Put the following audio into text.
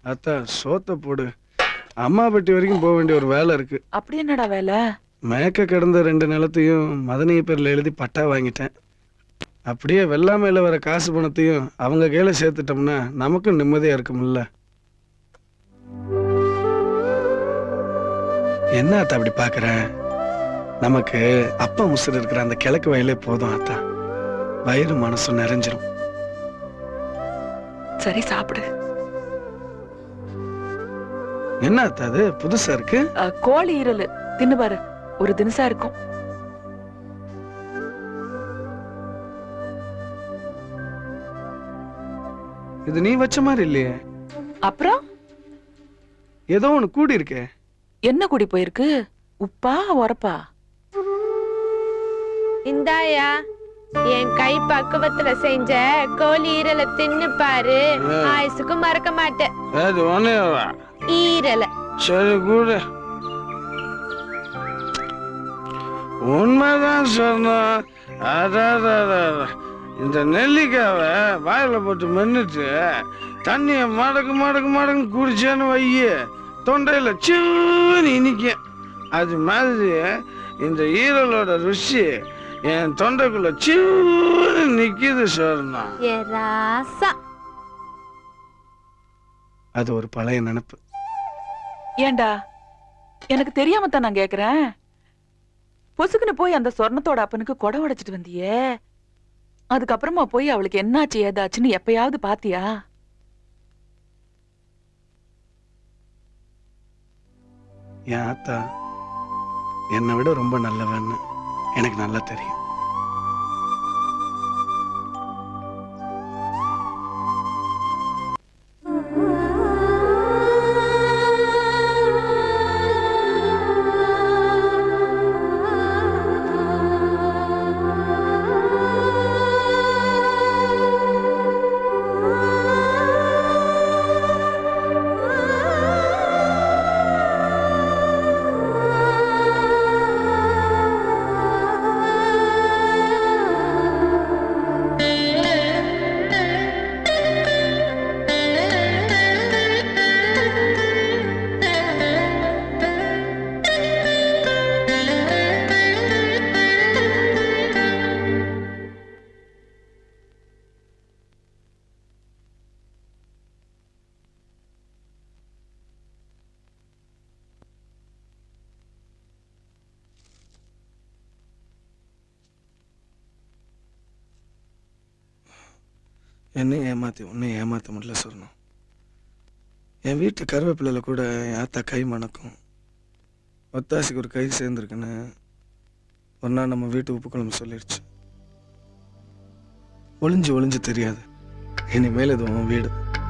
அத்தா சோத்த போடு அம்மா பெட்டி வரைக்கும் போக வேண்டிய ஒரு வேலை இருக்கு அப்படி என்னடா வேலை மேக்க கிடந்த ரெண்டு நிலத்தையும் மதனிய பேர்ல எழுதி பட்டா வாங்கிட்டேன் அப்படியே வெள்ளாமையில வர காசு பணத்தையும் அவங்க கையில சேர்த்துட்டோம்னா நமக்கும் நிம்மதியா இருக்கும்ல என்ன அத்தா அப்படி பாக்குற நமக்கு அப்பா முசுறு இருக்கிற அந்த கிழக்கு வயலே போதும் அத்தா வயிறு மனசும் நிறைஞ்சிரும் சரி சாப்பிடு என்ன அத்தா அது புதுசா இருக்கு அ, கோழி ஈரல் தின்னு பாரு ஒரு தினசா இருக்கும் இது நீ வச்ச மாதிரி இல்லையே அப்புறம் ஏதோ ஒண்ணு கூடி இருக்கே என்ன குடி போயிருக்கு உப்பா உரப்பா இந்தாயா என் கை பக்குவத்துல செஞ்ச கோழி ஈரலை தின்னு பாரு ஆயுசுக்கு மறக்க மாட்டேன் அது ஒன்னே ஈரலை சரி கூட உண்மைதான் சொன்னோம் அடாடாடா. இந்த நெல்லிக்காவை வாயில போட்டு மென்னுட்டு தண்ணியை மடக்கு மடக்கு மடக்கு குடிச்சேன்னு வைய தொண்டையில சின்னு இனிக்கும் அது மாதிரி இந்த ஈரலோட ருசி என் தொண்டைக்குள்ள சின்னு நிக்குது சொன்னா ஏ ராசா அது ஒரு பழைய நினப்பு ஏண்டா எனக்கு தெரியாம தான் நான் கேக்குறேன் பொசுக்குன்னு போய் அந்த சொர்ணத்தோட அப்பனுக்கு கொடை உடைச்சிட்டு வந்தியே அதுக்கப்புறமா போய் அவளுக்கு என்னாச்சு ஏதாச்சுன்னு எப்பயாவது பாத்தியா என் ஆத்தா என்னை விட ரொம்ப நல்லவன்னு எனக்கு நல்லா தெரியும் என்னை ஏமாத்தி உன்னை ஏமாத்த முடியல சொல்லணும் என் வீட்டு கருவேப்பிலையில கூட என் ஆத்தா கை மணக்கும் ஒத்தாசிக்கு ஒரு கை சேர்ந்துருக்குன்னு ஒரு நாள் நம்ம வீட்டு உப்பு குழம்பு சொல்லிடுச்சு ஒளிஞ்சு ஒளிஞ்சு தெரியாது இனிமேல் இது உன் வீடு